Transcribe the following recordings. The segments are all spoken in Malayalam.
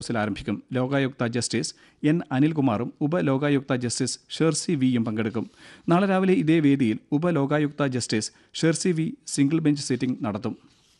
ഹൗസിൽ ആരംഭിക്കും ലോകായുക്ത ജസ്റ്റിസ് എൻ അനിൽകുമാറും ഉപലോകായുക്ത ജസ്റ്റിസ് ഷെർസി വിയും പങ്കെടുക്കും നാളെ രാവിലെ ഇതേ വേദിയിൽ Upalokayukta justice Shercy V single bench sitting നടത്തും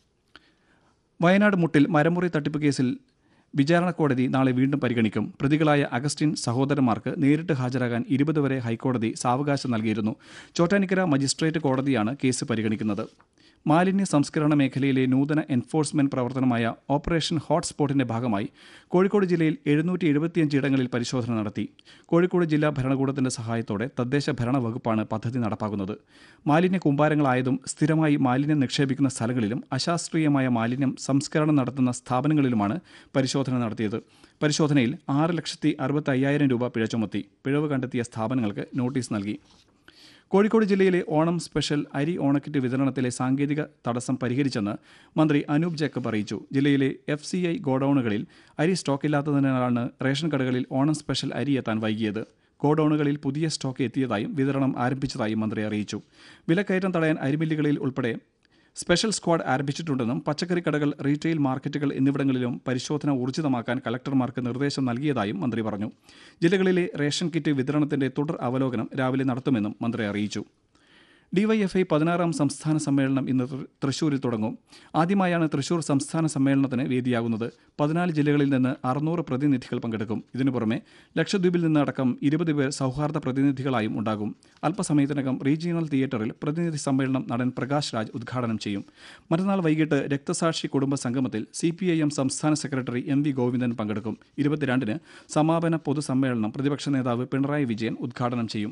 വയനാട് മുട്ടിൽ മരമുറി തട്ടിപ്പ് കേസിൽ വിചാരണ കോടതി നാളെ വീണ്ടും പരിഗണിക്കും പ്രതികളായ അഗസ്റ്റിൻ സഹോദരന്മാർക്ക് നേരിട്ട് ഹാജരാകാൻ ഇരുപത് വരെ ഹൈക്കോടതി സാവകാശം നൽകിയിരുന്നു ചോറ്റാനിക്കര മജിസ്ട്രേറ്റ് കോടതിയാണ് കേസ് പരിഗണിക്കുന്നത് മാലിന്യ സംസ്കരണ മേഖലയിലെ നൂതന എൻഫോഴ്സ്മെന്റ് പ്രവർത്തനമായ ഓപ്പറേഷൻ ഹോട്ട്സ്പോട്ടിന്റെ ഭാഗമായി കോഴിക്കോട് ജില്ലയിൽ എഴുന്നൂറ്റി എഴുപത്തിയഞ്ച് ഇടങ്ങളിൽ പരിശോധന നടത്തി കോഴിക്കോട് ജില്ലാ ഭരണകൂടത്തിന്റെ സഹായത്തോടെ തദ്ദേശ ഭരണ വകുപ്പാണ് പദ്ധതി നടപ്പാക്കുന്നത് മാലിന്യ കൂമ്പാരങ്ങളായതും സ്ഥിരമായി മാലിന്യം നിക്ഷേപിക്കുന്ന സ്ഥലങ്ങളിലും അശാസ്ത്രീയമായ മാലിന്യം സംസ്കരണം നടത്തുന്ന സ്ഥാപനങ്ങളിലുമാണ് പരിശോധന നടത്തിയത് പരിശോധനയിൽ ആറ് ലക്ഷത്തി അറുപത്തി അയ്യായിരം രൂപ പിഴ ചുമത്തി പിഴവ് കണ്ടെത്തിയ സ്ഥാപനങ്ങൾക്ക് നോട്ടീസ് നൽകി കോഴിക്കോട് ജില്ലയിലെ ഓണം സ്പെഷ്യൽ അരി ഓണക്കിറ്റ് വിതരണത്തിലെ സാങ്കേതിക തടസ്സം പരിഹരിച്ചെന്ന് മന്ത്രി അനൂപ് ജേക്കബ് അറിയിച്ചു ജില്ലയിലെ എഫ് സി ഐ ഗോഡൌണുകളിൽ അരി സ്റ്റോക്കില്ലാത്തതിനാലാണ് റേഷൻ കടകളിൽ ഓണം സ്പെഷ്യൽ അരി എത്താൻ വൈകിയത് ഗോഡൌണുകളിൽ പുതിയ സ്റ്റോക്ക് എത്തിയതായും വിതരണം ആരംഭിച്ചതായും മന്ത്രി അറിയിച്ചു വിലക്കയറ്റം തടയാൻ അരിമില്ലുകളിൽ ഉൾപ്പെടെ സ്പെഷ്യൽ സ്ക്വാഡ് ആരംഭിച്ചിട്ടുണ്ടെന്നും പച്ചക്കറി കടകൾ റീറ്റെയിൽ മാർക്കറ്റുകൾ എന്നിവിടങ്ങളിലും പരിശോധന ഊർജിതമാക്കാൻ കലക്ടർമാർക്ക് നിർദ്ദേശം നൽകിയതായും മന്ത്രി പറഞ്ഞു ജില്ലകളിലെ റേഷൻ കിറ്റ് വിതരണത്തിന്റെ തുടർ അവലോകനം രാവിലെ നടത്തുമെന്നും മന്ത്രി അറിയിച്ചു ഡിവൈഎഫ്ഐ പതിനാറാം സംസ്ഥാന സമ്മേളനം ഇന്ന് തൃ- തൃശൂരിൽ തുടങ്ങും ആദ്യമായാണ് തൃശൂർ സംസ്ഥാന സമ്മേളനത്തിന് വേദിയാകുന്നത് പതിനാല് ജില്ലകളിൽ നിന്ന് അറുന്നൂറ് പ്രതിനിധികൾ പങ്കെടുക്കും ഇതിനു പുറമെ ലക്ഷദ്വീപിൽ നിന്ന് അടക്കം ഇരുപത് പേർ സൗഹാർദ്ദ പ്രതിനിധികളായും ഉണ്ടാകും അല്പസമയത്തിനകം റീജിയണൽ തിയേറ്ററിൽ പ്രതിനിധി സമ്മേളനം നടൻ പ്രകാശ് രാജ് ഉദ്ഘാടനം ചെയ്യും മറ്റന്നാൾ വൈകിട്ട് രക്തസാക്ഷി കുടുംബ സംഗമത്തിൽ സി പി ഐ എം സംസ്ഥാന സെക്രട്ടറി എം വി ഗോവിന്ദൻ പങ്കെടുക്കും ഇരുപത്തിരണ്ടിന് സമാപന പൊതുസമ്മേളനം പ്രതിപക്ഷ നേതാവ് പിണറായി വിജയൻ ഉദ്ഘാടനം ചെയ്യും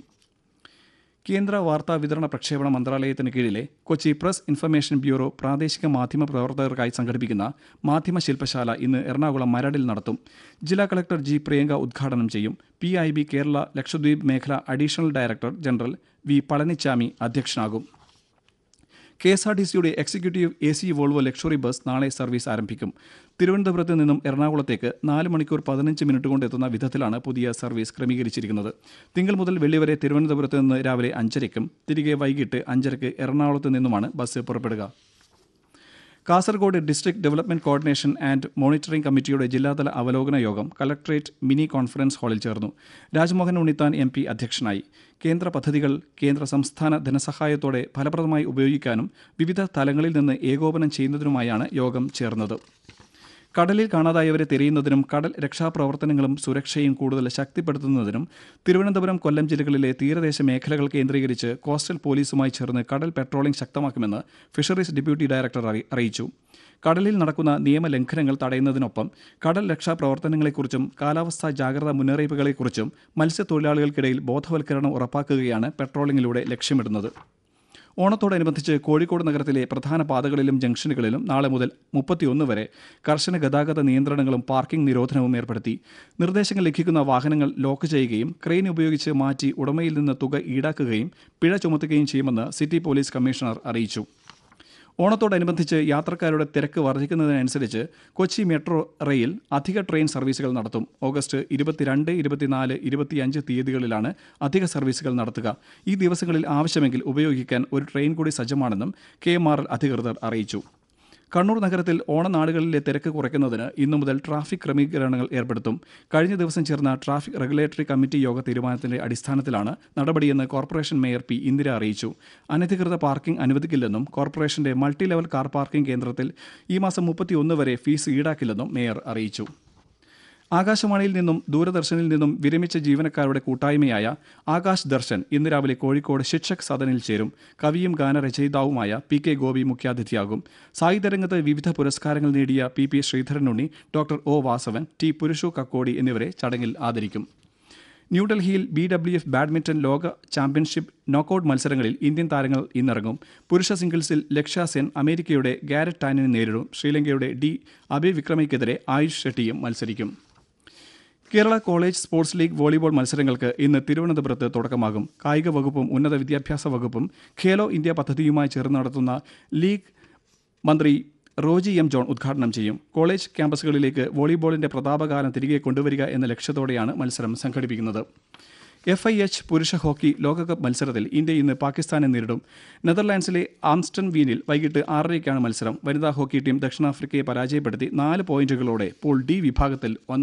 കേന്ദ്ര വാർത്താ വിതരണ പ്രക്ഷേപണ മന്ത്രാലയത്തിന് കീഴിലെ കൊച്ചി പ്രസ് ഇൻഫർമേഷൻ ബ്യൂറോ പ്രാദേശിക മാധ്യമ പ്രവർത്തകർക്കായി സംഘടിപ്പിക്കുന്ന മാധ്യമ ശില്പശാല ഇന്ന് എറണാകുളം മരടിൽ നടത്തും ജില്ലാ കളക്ടർ ജി പ്രിയങ്ക ഉദ്ഘാടനം ചെയ്യും P I B Kerala Lakshadweep മേഖല additional director general V Palanichami അധ്യക്ഷനാകും കെ എസ് ആർ ടി സിയുടെ executive A C Volvo luxury bus നാളെ സർവീസ് ആരംഭിക്കും തിരുവനന്തപുരത്ത് നിന്നും എറണാകുളത്തേക്ക് നാല് മണിക്കൂർ പതിനഞ്ച് മിനിറ്റ് കൊണ്ട് എത്തുന്ന വിധത്തിലാണ് പുതിയ സർവീസ് ക്രമീകരിച്ചിരിക്കുന്നത് തിങ്കൾ മുതൽ വെള്ളി വരെ തിരുവനന്തപുരത്ത് നിന്ന് രാവിലെ അഞ്ചരയ്ക്കും തിരികെ വൈകിട്ട് അഞ്ചരയ്ക്ക് എറണാകുളത്ത് നിന്നുമാണ് ബസ് പുറപ്പെടുക Kasaragod district development coordination and monitoring കമ്മിറ്റിയുടെ ജില്ലാതല അവലോകന യോഗം കലക്ട്രേറ്റ് മിനി കോൺഫറൻസ് ഹാളിൽ ചേർന്നു രാജ്മോഹൻ ഉണ്ണിത്താൻ എം പി അധ്യക്ഷനായി കേന്ദ്ര പദ്ധതികൾ കേന്ദ്ര സംസ്ഥാന ധനസഹായത്തോടെ ഫലപ്രദമായി ഉപയോഗിക്കാനും വിവിധ തലങ്ങളിൽ നിന്ന് ഏകോപനം ചെയ്യുന്നതിനുമായാണ് യോഗം ചേർന്നത് കടലിൽ കാണാതായവരെ തിരയുന്നതിനും കടൽ രക്ഷാപ്രവർത്തനങ്ങളും സുരക്ഷയും കൂടുതൽ ശക്തിപ്പെടുത്തുന്നതിനും തിരുവനന്തപുരം കൊല്ലം ജില്ലകളിലെ തീരദേശ മേഖലകൾ കേന്ദ്രീകരിച്ച് കോസ്റ്റൽ പോലീസുമായി ചേർന്ന് കടൽ പെട്രോളിംഗ് ശക്തമാക്കുമെന്ന് ഫിഷറീസ് ഡെപ്യൂട്ടി ഡയറക്ടർ അറി- അറിയിച്ചു കടലിൽ നടക്കുന്ന നിയമലംഘനങ്ങൾ തടയുന്നതിനൊപ്പം കടൽ രക്ഷാപ്രവർത്തനങ്ങളെക്കുറിച്ചും കാലാവസ്ഥാ ജാഗ്രതാ മുന്നറിയിപ്പുകളെക്കുറിച്ചും മത്സ്യത്തൊഴിലാളികൾക്കിടയിൽ ബോധവൽക്കരണം ഉറപ്പാക്കുകയാണ് പെട്രോളിംഗിലൂടെ ലക്ഷ്യമിടുന്നത് ഓണത്തോടനുബന്ധിച്ച് കോഴിക്കോട് നഗരത്തിലെ പ്രധാന പാതകളിലും ജംഗ്ഷനുകളിലും നാളെ മുതൽ മുപ്പത്തിയൊന്ന് വരെ കർശന ഗതാഗത നിയന്ത്രണങ്ങളും പാർക്കിംഗ് നിരോധനവും ഏർപ്പെടുത്തി നിർദ്ദേശങ്ങൾ ലംഘിക്കുന്ന വാഹനങ്ങൾ ലോക്ക് ചെയ്യുകയും ക്രെയിൻ ഉപയോഗിച്ച് മാറ്റി ഉടമയിൽ നിന്ന് തുക ഈടാക്കുകയും പിഴ ചുമത്തുകയും ചെയ്യുമെന്ന് സിറ്റി പോലീസ് കമ്മീഷണർ അറിയിച്ചു ഓണത്തോടനുബന്ധിച്ച് യാത്രക്കാരുടെ തിരക്ക് വർദ്ധിക്കുന്നതിനനുസരിച്ച് കൊച്ചി മെട്രോ റെയിൽ അധിക ട്രെയിൻ സർവീസുകൾ നടത്തും ഓഗസ്റ്റ് ഇരുപത്തിരണ്ട് ഇരുപത്തിനാല് ഇരുപത്തിയഞ്ച് തീയതികളിലാണ് അധിക സർവീസുകൾ നടത്തുക ഈ ദിവസങ്ങളിൽ ആവശ്യമെങ്കിൽ ഉപയോഗിക്കാൻ ഒരു ട്രെയിൻ കൂടി സജ്ജമാണെന്നും കെ എം ആർ എൽ അധികൃതർ അറിയിച്ചു കണ്ണൂർ നഗരത്തിൽ ഓണനാടുകളിലെ തിരക്ക് കുറയ്ക്കുന്നതിന് ഇന്നു മുതൽ ട്രാഫിക് ക്രമീകരണങ്ങൾ ഏർപ്പെടുത്തും കഴിഞ്ഞ ദിവസം ചേർന്ന ട്രാഫിക് റെഗുലേറ്ററി കമ്മിറ്റി യോഗ തീരുമാനത്തിന്റെ അടിസ്ഥാനത്തിലാണ് നടപടിയെന്ന് കോർപ്പറേഷൻ മേയർ പി ഇന്ദിര അറിയിച്ചു അനധികൃത പാർക്കിംഗ് അനുവദിക്കില്ലെന്നും കോർപ്പറേഷന്റെ മൾട്ടി ലെവൽ കാർ പാർക്കിംഗ് കേന്ദ്രത്തിൽ ഈ മാസം മുപ്പത്തിയൊന്ന് വരെ ഫീസ് ഈടാക്കില്ലെന്നും മേയർ അറിയിച്ചു ആകാശവാണിയിൽ നിന്നും ദൂരദർശനിൽ നിന്നും വിരമിച്ച ജീവനക്കാരുടെ കൂട്ടായ്മയായ ആകാശ് ദർശൻ ഇന്ന് രാവിലെ കോഴിക്കോട് ശിക്ഷക് സദനിൽ ചേരും കവിയും ഗാനരചയിതാവുമായ പി കെ ഗോപി മുഖ്യാതിഥിയാകും സാഹിത്യരംഗത്ത് വിവിധ പുരസ്കാരങ്ങൾ നേടിയ പി പി ശ്രീധരനുണ്ണി doctor O Vasavan T Purushu Kakkodi എന്നിവരെ ചടങ്ങിൽ ആദരിക്കും ന്യൂഡൽഹിയിൽ ബി ഡബ്ല്യു എഫ് ബാഡ്മിന്റൺ ലോക ചാമ്പ്യൻഷിപ്പ് നോക്കൌട്ട് മത്സരങ്ങളിൽ ഇന്ത്യൻ താരങ്ങൾ ഇന്നിറങ്ങും പുരുഷ സിംഗിൾസിൽ ലക്ഷ്യ സെൻ അമേരിക്കയുടെ ഗാരറ്റ് ടാനിനെ നേരിടും ശ്രീലങ്കയുടെ ഡി അബി വിക്രമയ്ക്കെതിരെ ആയുഷ് ഷെട്ടിയും മത്സരിക്കും Kerala college sports league volleyball മത്സരങ്ങൾക്ക് ഇന്ന് തിരുവനന്തപുരത്ത് തുടക്കമാകും കായിക വകുപ്പും ഉന്നത വിദ്യാഭ്യാസ വകുപ്പും ഖേലോ ഇന്ത്യ പദ്ധതിയുമായി ചേർന്ന് നടത്തുന്ന ലീഗ് മന്ത്രി റോജി എം ജോൺ ഉദ്ഘാടനം ചെയ്യും കോളേജ് ക്യാമ്പസുകളിലേക്ക് വോളിബോളിന്റെ പ്രതാപകാലം തിരികെ കൊണ്ടുവരിക എന്ന ലക്ഷ്യത്തോടെയാണ് മത്സരം സംഘടിപ്പിക്കുന്നത് എഫ് ഐ എച്ച് പുരുഷ ഹോക്കി ലോകകപ്പ് മത്സരത്തിൽ ഇന്ത്യ ഇന്ന് പാകിസ്ഥാനെ നേരിടും നെതർലാൻഡ്സിലെ ആംസ്റ്റൺ വീനിൽ വൈകിട്ട് ആറരയ്ക്കാണ് മത്സരം വനിതാ ഹോക്കി ടീം ദക്ഷിണാഫ്രിക്കയെ പരാജയപ്പെടുത്തി നാല് പോയിന്റുകളോടെ പൂൾ ഡി വിഭാഗത്തിൽ ഒന്നാം